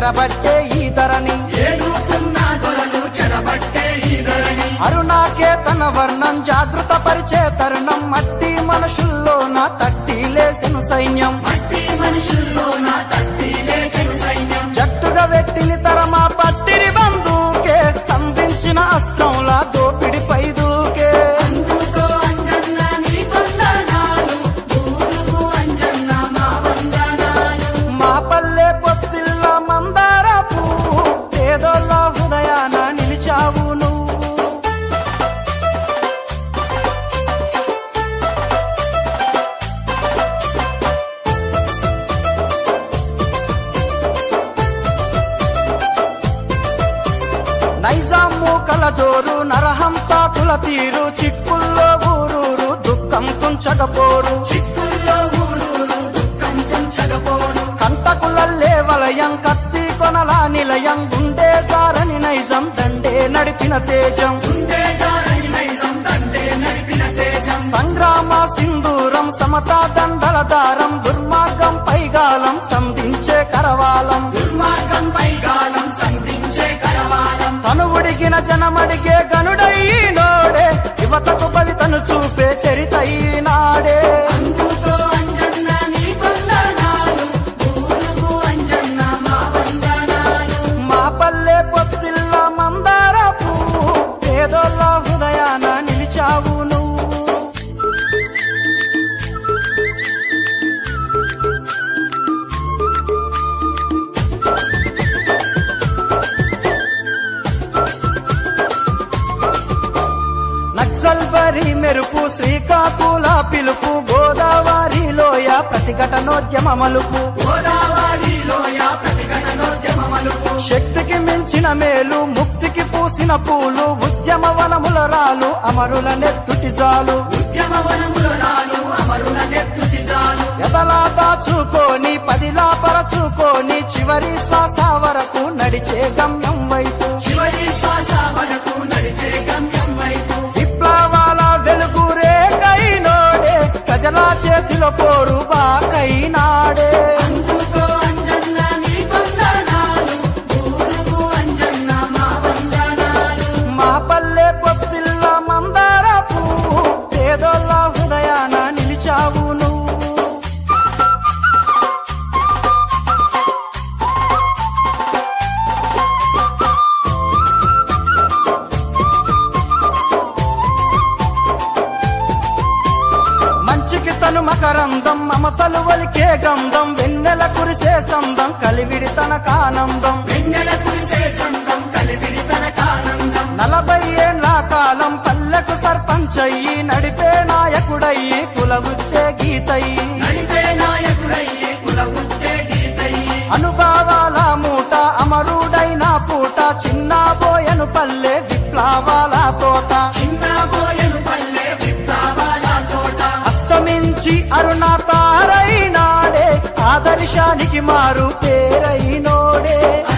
చెరబట్టే ఈ ధరని ఏలుతున్న దొరలు చెరబట్టే ఈ ధరణి అరుణాకే తన వర్ణం జాగృత పరిచే తరుణం మట్టి మనుషుల్లో నా తట్టి లేసెను సైన్యం మట్టి మనుషుల్లో నా తట్టి లేచెను సైన్యం జట్టుగా వెట్టిని తరమా పట్టిని బంధుకే సంధించిన అస్త్రంలా దోపిడి పైదూకే అందుకో అంజన్న నీ వందనాలు దూరుకు అంజన్న మా వందనాలు మా పల్లె పొత్తిల్ల మందార పువ్వు పేదోళ్ళ హృదయాన నిలిచావు నువ్వు నైజాము కలజోరు నరహంతాకుల తీరు చిక్కుల్లో ఊరూరు దుఃఖం తుంచకపోరు చిక్కుల్లో ఊరూరు దుఃఖం తుంచకపోను కంటకులల్లే వలయం కత్తి కొనలా నిలయం గుండె జారని నైజం దండే నడిపిన తేజం గుండె జారని నైజం తండే నడిపిన తేజం సంగ్రామ సింధూరం సమతా దండల దారం దుర్మార్గం పైగాలం సంధించే కరవాలం దుర్మార్గం పైగాలం సంధించే కరవాలం తనువుడిగిన జనమడిగే గనుడైనోడే యువతకు బలితను చూపే చరితైనాడే అందుకో అంజన్న నీ వందనాలు దూరుకు అంజన్న మా వందనాలు మా పల్లె పొత్తిల్ల మందార పువ్వు పేదోళ్ళ హృదయాన నిలిచావు నువ్వు నక్సల్ బరి మెరుపు శ్రీకాకుళ పిలుపు గోదావరి లోయ ప్రతిఘటనోద్యమ మలుపు గోదావరిలోయ ప్రతిఘటనోద్యమ మలుపు శక్తికి మించిన మేలు ముక్తికి పూసిన పూలు ఉద్యమ వనముల రాలు అమరుల నెత్తుటి జాలు ఉద్యమ వనములు రాలు అమరుల నెత్తుటి జాలు ఎదలా దాచుకొని పదిలా పరచుకొని చివరి శ్వాస వరకు నడిచే గమ్యం వైపు చివరి శ్వాస వరకు నడిచే గమ్యం వైపు విప్లవాల వెలుగు రేకైనోడే ప్రజల చేతిలో పోరు బాకైనాడే అందుకో అంజన్న నీ వందనాలు దూరుకు అంజన్న మా వందనాలు మా పల్లె పొత్తిల్ల మందార పువ్వు పేదోళ్ళ హృదయాన నిలిచావు నువ్వు మంచికి తను మకరందం మమతలు వలికే గంధం వెన్నెల కురిసే చందం కలివిడి తనకానందం వెన్నెల కురిసే చందం కలివిడి తనకానందం నలభై ఏళ్ళ కాలం పల్లెకు సర్పంచయ్యి నడిపే నాయకుడయ్యి కులవృత్తే గీతయ్యి నడిపే నాయకుడయ్యే కుల ఉత్తే గీతయ్యే అనుభవాల మూట అమరుడైన పూట చిన్నబోయను పల్లె విప్లవాల తోట చిన్నబోయను పల్లె విప్లవాల తోట అస్తమించి అరుణ తారైనాడే ఆదర్శానికి మారు పేరైనోడే